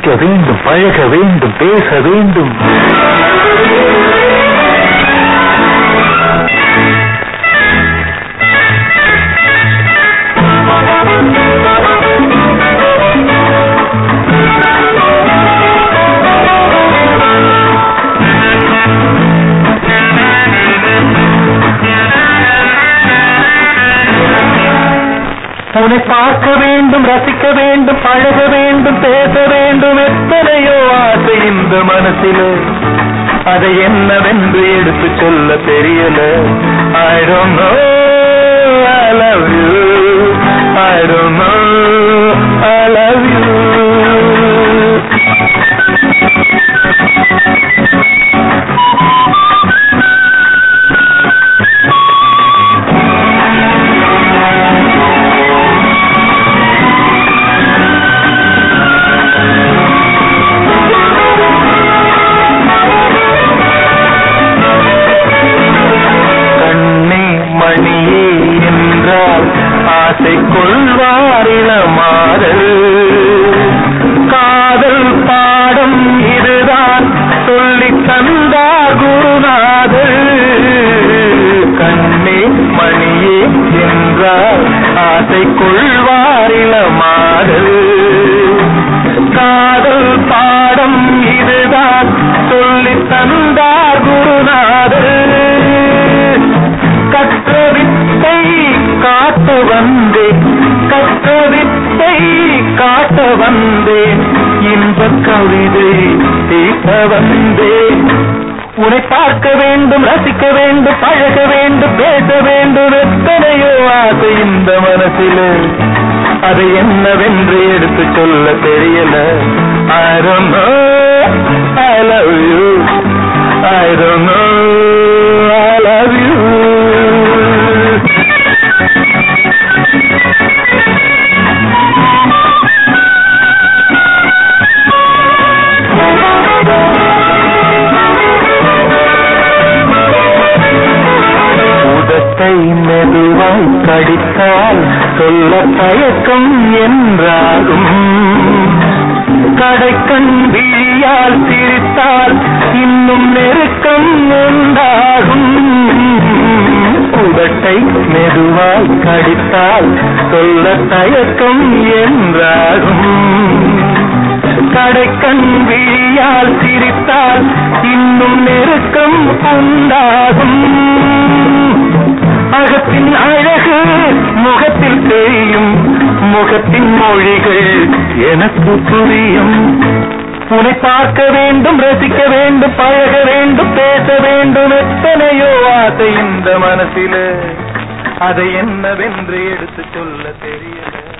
ரசிக்க வேண்டும் பழக வேண்டும் பேச வேண்டும் உன்னை பார்க்க வேண்டும் ரசிக்க வேண்டும் பழக வேண்டும் பேச வேண்டும் எத்தனையோ ஆசை இந்த மனசில அதை என்னவென்று எடுத்து சொல்ல தெரியல I don't know I love you I don't know I love you கண்ணே மணியே என்றால் ஆசை கொள்வாரில மாதல் காதல் பாடம் இதுதான் சொல்லி தந்தார் குருநாதர் கண்ணே மணியே என்றால் ஆசை கொள்வாரில மாதல் காதல் பாடம் இதுதான் சொல்லி தந்தார் குருநாதர் கற்ற வித்தை காட்ட வந்தேன் கற்ற வித்தை காட்ட வந்தேன் இன்ப கவிதை தீர்க்க வந்தேன் உன்னை பார்க்க வேண்டும் ரசிக்க வேண்டும் பழக வேண்டும் பேச வேண்டும் எத்தனையோ ஆசை இந்த மனசில அதை என்னவென்று எடுத்து சொல்ல தெரியல I don't know I love you I don't know I love you உதட்டை மெதுவாய் கடித்தால் சொல்ல தயக்கம் என்றாலும் கடைக்கண் விழியால் சிரித்தால் இன்னும் நெருக்கம் உண்டாகும் உதட்டை மெதுவாய் கடித்தால் சொல்ல தயக்கம் என்றாகும் கடைக்கண் விழியால் சிரித்தால் இன்னும் நெருக்கம் உண்டாகும் அகத்தின் அழகு முகத்தில் தெரியும் முகத்தின் மொழிகள் எனக்கு புரியும் உன்னை பார்க்க வேண்டும் ரசிக்க வேண்டும் பழக வேண்டும் பேச வேண்டும் எத்தனையோ ஆசை இந்த மனசில அதை என்னவென்று எடுத்து சொல்ல தெரியல